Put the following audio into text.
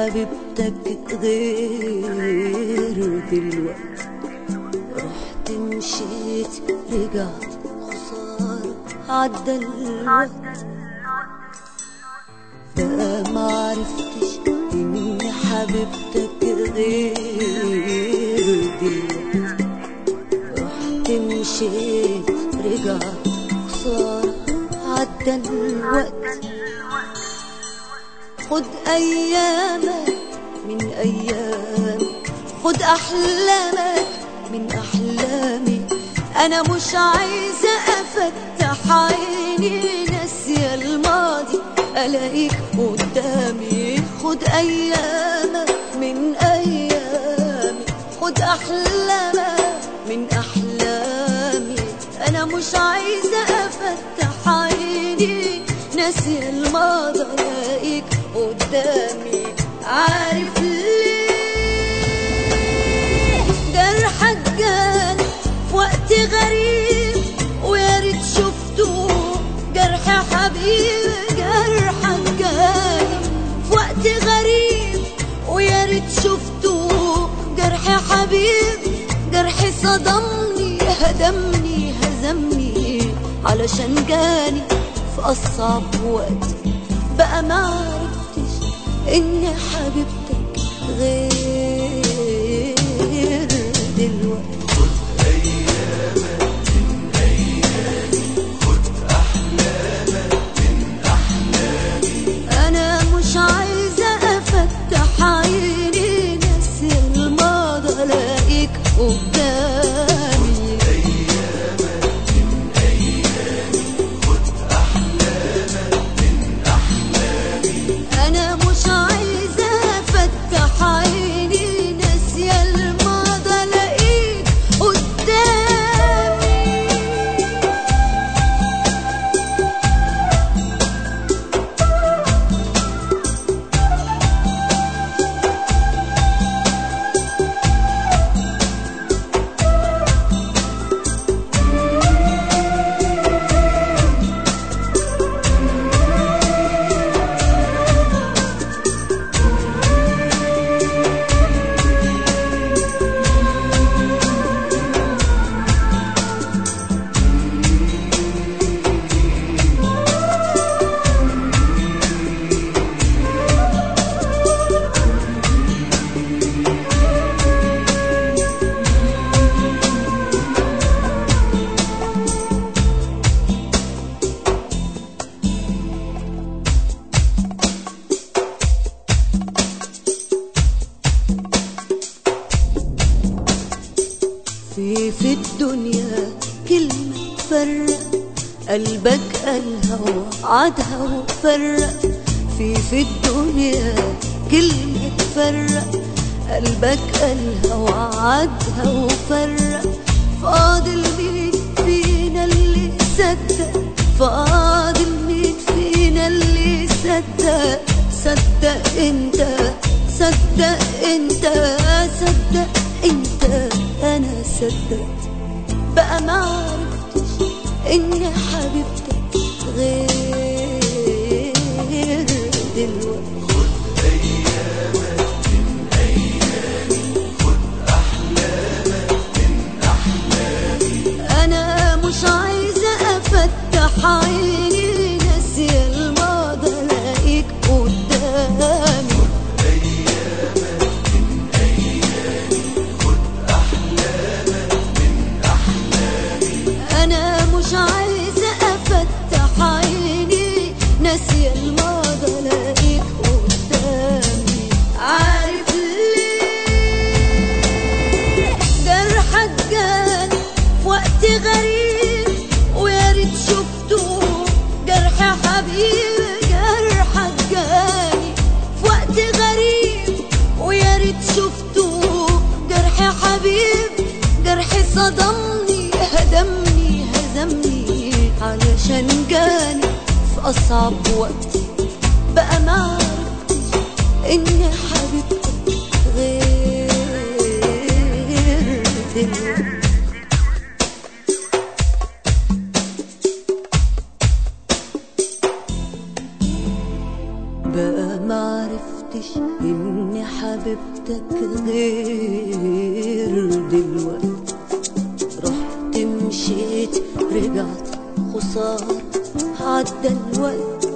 حبيبتك غير دلوقتي رحت مشيت رجعت خسارة عدى الوقت بقى معرفتش إن حبيبتك غير دلوقتي رحت مشيت رجعت خسارة عدى الوقت خد أيامك من أيامي خد أحلامك من أحلامي أنا مش عايزة أفتح عيني ناسية الماضي ألاقيك قدامي خد أيامك من أيامي خد أحلامك من أحلامي أنا مش عايزة أفتح عيني ناسية الماضي ألاقيك قدامي عارف ليه جرحك جاني في وقت غريب ويا ريت شفته جرح حبيبي جرحك جاني في وقت غريب ويا ريت شفته جرح حبيبي جرح صدمني هدمني هزمني علشان جاني في أصعب وقت بقى معرفتش إن حبيبتك غير دلوقتي أنا مش عايزة أفتح عيني ناسي الماضي ألاقيك قدامي أنا مش عايزة أفتح عيني ناسية الماضي ألاقيك قدامي في في الدنيا كلمة تفرق قلبك قالها وعدها وفرق في في الدنيا كلمة تفرق قلبك قالها وعدها وفرق فاضل مين فينا اللي صدق فاضل مين فينا اللي صدق صدق انت صدق انت صدق انت انا صدقت بقى ما عرفتش ان حبيبتك غير دلوقتي انا مش عايزه افتح عيني ناسيه الماضي الاقيك قدامي انا مش عايزه افتح عيني ناسيه الماضي الاقيك قدامي عارف ليه جرحك جاني في وقت غريب ويا ريت شفته جرح حبيبي جرحك جاني في وقت غريب ويا ريت شفته جرح حبيبي جرح صدمني هدمني هزمني علشان جاني في أصعب وقت بقى معرفتش إن حبيبتك غير دلوقتي بقى معرفتش إن سبتك غير دلوقت رحت مشيت رجعت خسارة عدى الوقت